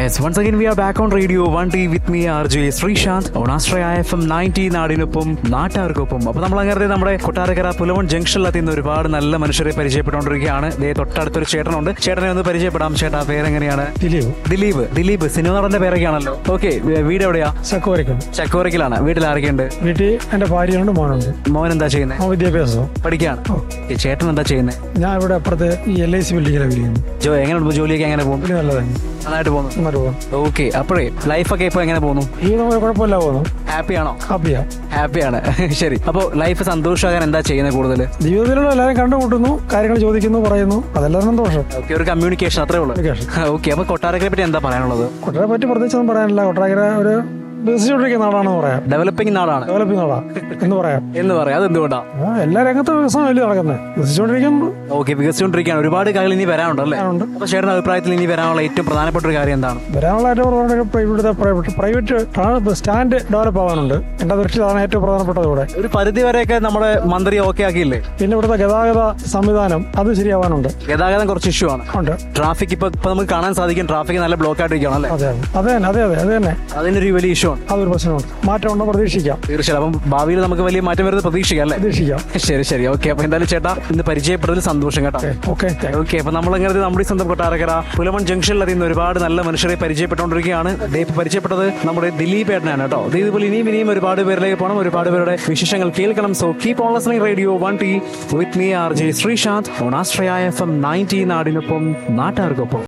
Yes once again we are back on radio one T with me R J Sreesanth ഓണാശ്രയ F M ninety നാടിനൊപ്പം നാട്ടുകാർക്കൊപ്പം അപ്പൊ നമ്മൾ അങ്ങനെ നമ്മുടെ കൊട്ടാരക്കര പുലവൺ ജംഗ്ഷനിലെത്തി ഇന്ന് ഒരുപാട് നല്ല മനുഷ്യരെ പരിചയപ്പെട്ടുകൊണ്ടിരിക്കുകയാണ് ദേ തൊട്ടടുത്തൊരു ചേട്ടനുണ്ട് ചേട്ടനെ ഒന്ന് പരിചയപ്പെടാം ചേട്ടാ പേരെങ്ങനെയാണ് ദിലീപ് ദിലീപ് ദിലീപ് സിനിമ നടന്റെ പേരൊക്കെയാണല്ലോ ഓക്കെ വീട് എവിടെയാ ചക്കവരയ്ക്കും ചക്കോറയ്ക്കലാണ് വീട്ടിൽ ആരൊക്കെയുണ്ട് വീട്ടിൽ എന്റെ ഭാര്യയുണ്ട് മോനുണ്ട് മോൻ എന്താ ചെയ്യുന്നത് മോൻ വിദ്യാഭ്യാസം പഠിക്കാണ് ഈ ചേട്ടൻ എന്താ ചെയ്യുന്നത് ഞാൻ ഇവിടെ അപ്പുറത്ത് ഈ എൽ ഐ സി ബിൽഡിങ്ങിലാണ് വിളിക്കുന്നു ജോ എങ്ങനെ ജോലിയൊക്കെ എങ്ങനെ പോകുന്നു വലിയ നല്ലതാണ് നന്നായിട്ട് പോകുന്നു നന്നായിട്ട് പോകും ഓക്കെ അപ്പോഴേ ലൈഫൊക്കെ ഇപ്പൊ എങ്ങനെ പോകുന്നു ഈ നമ്മൾ കുഴപ്പമില്ല പോകുന്നു ഹാപ്പിയാണോ ഹാപ്പിയാ ഹാപ്പിയാണ് ശരി അപ്പോ ലൈഫ് സന്തോഷമാകാൻ എന്താ ചെയ്യുന്നത് കൂടുതൽ ജീവിതത്തിലുള്ള എല്ലാവരും കണ്ടുമുട്ടുന്നു കാര്യങ്ങൾ ചോദിക്കുന്നു പറയുന്നു അതെല്ലാം സന്തോഷം ഓക്കെ ഒരു കമ്മ്യൂണിക്കേഷൻ അത്രേ ഉള്ളൂ Communication. ഓക്കെ അപ്പൊ കൊട്ടാരക്കരെ പറ്റി എന്താ പറയാനുള്ളത് കൊട്ടാരെ പറ്റി പ്രത്യേകിച്ചൊന്നും പറയാനില്ല കൊട്ടാരക്കര ഒരു വികസിച്ചുകൊണ്ടിരിക്കുന്ന നാടാണെന്ന് പറയാം ഡെവലപ്പിംഗ് നാടാണ് ഡെവലപ്പിംഗ് നാടാ എന്ന് പറയാം എന്ന് പറയാം അതെന്തുകൊണ്ടാ ആ, എല്ലാ രംഗത്തും വികസനം വലിയ നടക്കുന്നത് വികസിച്ചുകൊണ്ടിരിക്കുന്നു ഓക്കെ വികസിച്ചുകൊണ്ടിരിക്കുകയാണ് ഒരുപാട് കാര്യങ്ങൾ ഇനി വരാനുണ്ട് അല്ലേ ഉണ്ട്. അപ്പൊ ചേട്ടന്റെ അഭിപ്രായത്തിൽ ഇനി വരാനുള്ള ഏറ്റവും പ്രധാനപ്പെട്ട ഒരു കാര്യം എന്താണ് വരാനുള്ള ഏറ്റവും പ്രധാനപ്പെട്ട ഇവിടുത്തെ പ്രൈവറ്റ് പ്രൈവറ്റ് സ്റ്റാൻഡ് ഡെവലപ്പ് ആവാനുണ്ട് എന്റെ ദൃഷ്ടിയിൽ അതാണ് ഏറ്റവും പ്രധാനപ്പെട്ടത് ഇവിടെ ഒരു പരിധി വരെയൊക്കെ നമ്മുടെ മന്ത്രി ഓക്കെ ആക്കിയില്ലേ പിന്നെ ഇവിടുത്തെ ഗതാഗത സംവിധാനം അത് ശരിയാവാനുണ്ട് ഗതാഗതം കുറച്ച് ഇഷ്യൂ ആണ് ഉണ്ട് ട്രാഫിക് ഇപ്പൊ ഇപ്പൊ നമുക്ക് കാണാൻ സാധിക്കും ട്രാഫിക് നല്ല ബ്ലോക്ക് ആയിട്ടിരിക്കണം അല്ലേ അതെ അതെ തന്നെ അതെ അതെ അത് തന്നെ അതിനൊരു വലിയ ഇഷ്യൂ ആണ് അതൊരു പ്രശ്നമുണ്ട് മാറ്റം ഉണ്ടോ പ്രതീക്ഷിക്കാം തീർച്ചയായും അപ്പം ഭാവിയിൽ നമുക്ക് വലിയ മാറ്റം വരുന്നത് പ്രതീക്ഷിക്കാം അല്ലേ പ്രതീക്ഷിക്കാം ശരി ശരി ഓക്കെ അപ്പൊ എന്തായാലും ചേട്ടാ ഇന്ന് പരിചയപ്പെട്ടതിൽ സന്തോഷം കേട്ടോ ഓക്കെ ഓക്കെ അപ്പൊ നമ്മളങ്ങനെ നമ്മുടെ ഈ സ്വന്തം കൊട്ടാരക്കര പുലമൺ ജംഗ്ഷനിൽ അതിൽ നിന്ന് ഒരുപാട് നല്ല മനുഷ്യരെ പരിചയപ്പെട്ടുകൊണ്ടിരിക്കുകയാണ് ദേ ഇപ്പൊ പരിചയപ്പെട്ടത് നമ്മുടെ ദിലീപ് ഏട്ടനാണ് കേട്ടോ ദേ ഇതുപോലെ ഇനിയും ഇനിയും ഒരുപാട് പേരിലേക്ക് പോകണം ഒരുപാട് പേരുടെ വിശേഷങ്ങൾ കേൾക്കണം so keep on listening radio one T with me R J Sreesanth on Ashraya F M ninety നാടിനൊപ്പം നാട്ടുകാർക്കൊപ്പം